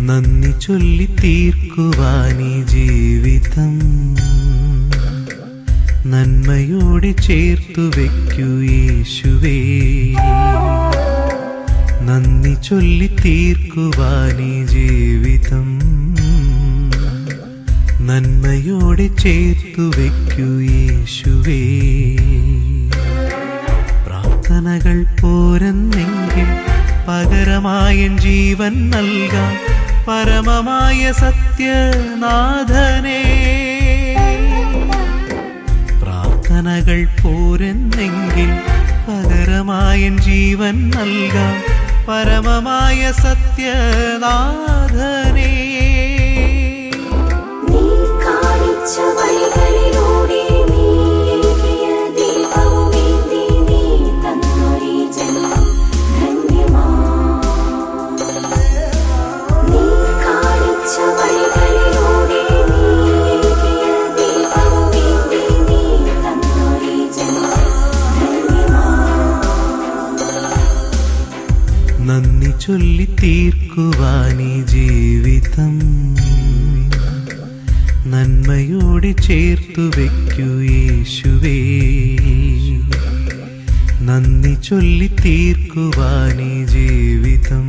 നന്ദി ചൊല്ലി തീർക്കുവാനീ ജീവിതം നന്മയോടെ ചേർത്തു വയ്ക്കൂ യേശുവേ നന്ദി ചൊല്ലി തീർക്കുവാനീ ജീവിതം നന്മയോടെ ചേർത്തു വയ്ക്കൂ യേശുവേ പ്രാർത്ഥനകൾ പോരെന്നെങ്കിൽ പകരമായ ജീവൻ നൽകാം പരമമായ സത്യനാഥനെ പ്രാർത്ഥനകൾ പോരെന്നെങ്കിൽ പകരമായ ജീവൻ നൽകാം പരമമായ സത്യനാഥനെ നീ കാണിച്ച വഴികളിലൂടെ നീ ഏകിയ ദീപവുമേന്തി നീ തന്നൊരീ ജന്മം ധന്യമാ നീ കാണിച്ച വഴികളിലൂടെ നീ ഏകിയ ദീപവുമേന്തി നീ തന്നൊരീ ജന്മം ധന്യമാ നന്ദി ചൊല്ലി തീർക്കുവാനീ ജീവിതം നന്മയോടെ ചേർത്തു വയ്ക്കൂ യേശുവേ നന്ദി ചൊല്ലി തീർക്കുവാനീ ജീവിതം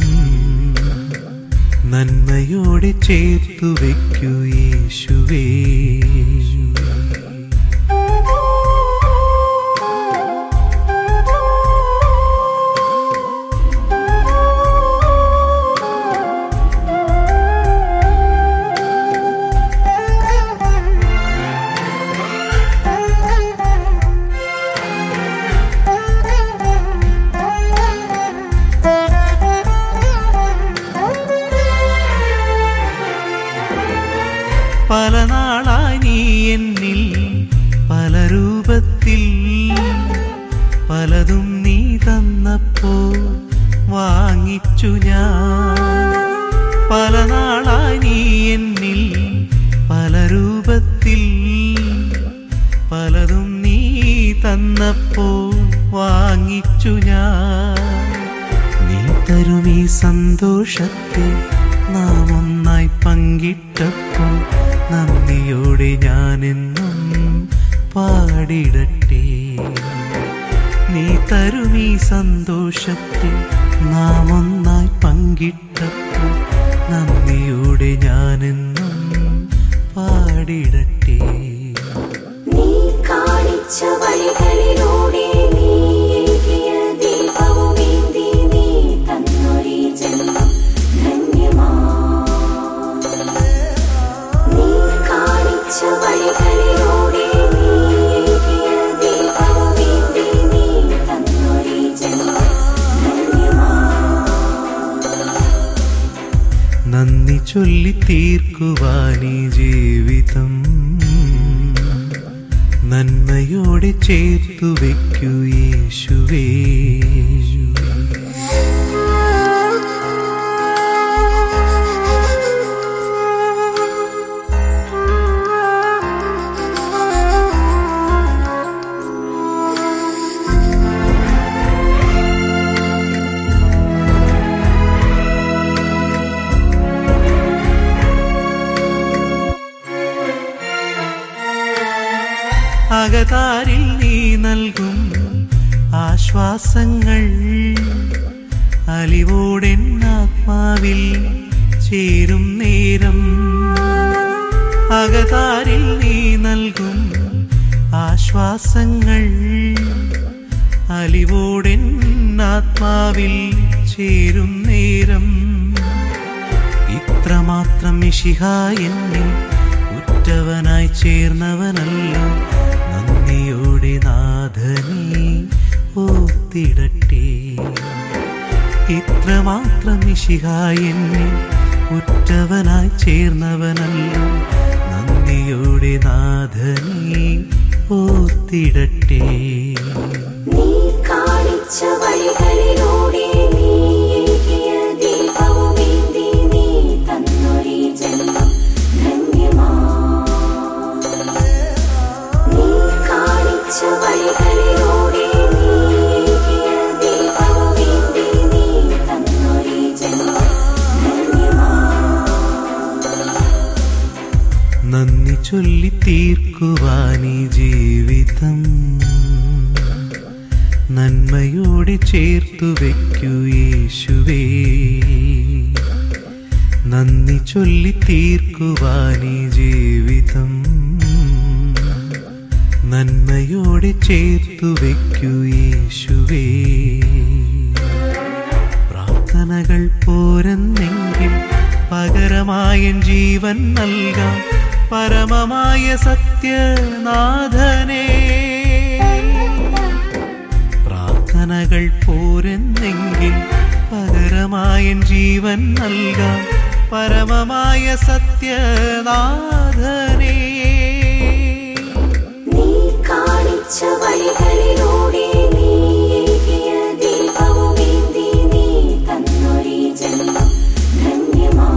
നന്മയോടെ ചേർത്തു വയ്ക്കൂ യേശുവേ പല നാളായി നീ എന്നിൽ പല രൂപത്തിൽ പലതും നീ തന്നപ്പോൾ വാങ്ങിച്ചു ഞാൻ പല നാളായി നീ എന്നിൽ പല രൂപത്തിൽ പലതും നീ തന്നപ്പോൾ വാങ്ങിച്ചു ഞാൻ നീ തരും ഈ സന്തോഷത്തെ നാം ഒന്നായി പങ്കിട്ടപ്പോൾ നന്ദിയോടെ ഞാനെന്നും പാടിടട്ടെ നീ തരും ഈ സന്തോഷത്തെ നാം ഒന്നായി പങ്കിട്ടപ്പോൾ നന്ദിയോടെ ഞാനെന്നും പാടിടട്ടെ നീ കാണിച്ച വഴികളിലൂടെ നീ ഏകിയ ദീപവുമേന്തി നീ തന്നൊരീ ജന്മം ധന്യമാ നീ കാണിച്ച വഴികളിലൂടെ നീ ഏകിയ ദീപവുമേന്തി നീ തന്നൊരീ ജന്മം ധന്യമാ നന്ദി ചൊല്ലി തീർക്കുവാനീ ജീവിതം നന്മയോടെ ചേർത്തു വയ്ക്കൂ യേശുവേ അകതാരിൽ നീ നൽകും ആശ്വാസങ്ങൾ അലിവോടെൻ ആത്മാവിൽ ചേരും നേരം അകതാരിൽ നീ നൽകും ആശ്വാസങ്ങൾ അലിവോടെൻ ആത്മാവിൽ ചേരും നേരം ഇത്രമാത്രം മിശിഹ എന്നിൽ ഉറ്റവനായി ചേർന്നവനല്ലോ നന്ദിയോടെ നാഥനെ ഓത്തിടട്ടെ ഇത്രമാത്രം മിശിഹ എന്നിൽ ഉറ്റവനായി ചേർന്നവനല്ലോ നന്ദിയോടെ നാഥനെ ഓത്തിടട്ടെ നീ കാണിച്ച വഴികളിലൂടെ നീ ഏകിയ ദീപവുമേന്തി നീ തന്നൊരീ ജന്മം ധന്യമാ നീ കാണിച്ച വഴികളിലൂടെ നീ ഏകിയ ദീപവുമേന്തി നീ തന്നൊരീ ജന്മം ധന്യമാ ചൊല്ലി തീർക്കുവാനീ ജീവിതം നന്മയോടെ ചേർത്തു വയ്ക്കൂ യേശുവേ നന്ദി ചൊല്ലി തീർക്കുവാനീ ജീവിതം നന്മയോടെ ചേർത്തു വയ്ക്കൂ യേശുവേ പ്രാർത്ഥനകൾ പോരെന്നെങ്കിൽ പകരമായ ജീവൻ നൽകാം പരമമായ സത്യനാഥനേ പ്രാർത്ഥനകൾ പോരെന്നെങ്കിൽ പകരമായ ജീവൻ നൽകാം പരമമായ സത്യനാഥനേ നീ കാണിച്ച വഴികളിലൂടെ നീ ഏകിയ ദീപവുമേന്തി നീ തന്നൊരീ ജന്മം ധന്യമാ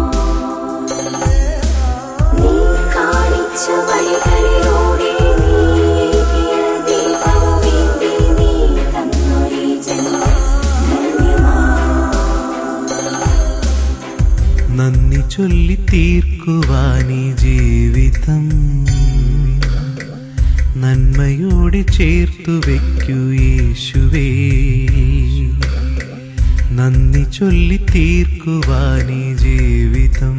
നീ കാണിച്ച വഴികളിലൂടെ നീ ഏകിയ ദീപവുമേന്തി നീ തന്നൊരീ ജന്മം ധന്യമാ നന്ദി ചൊല്ലി തീർക്കുവാനീ ജീവിതം നന്മയോടെ ചേർത്തു വയ്ക്കൂ യേശുവേ നന്ദി ചൊല്ലി തീർക്കുവാനീ ജീവിതം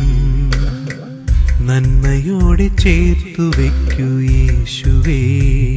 നന്മയോടെ ചേർത്തു വയ്ക്കൂ യേശുവേ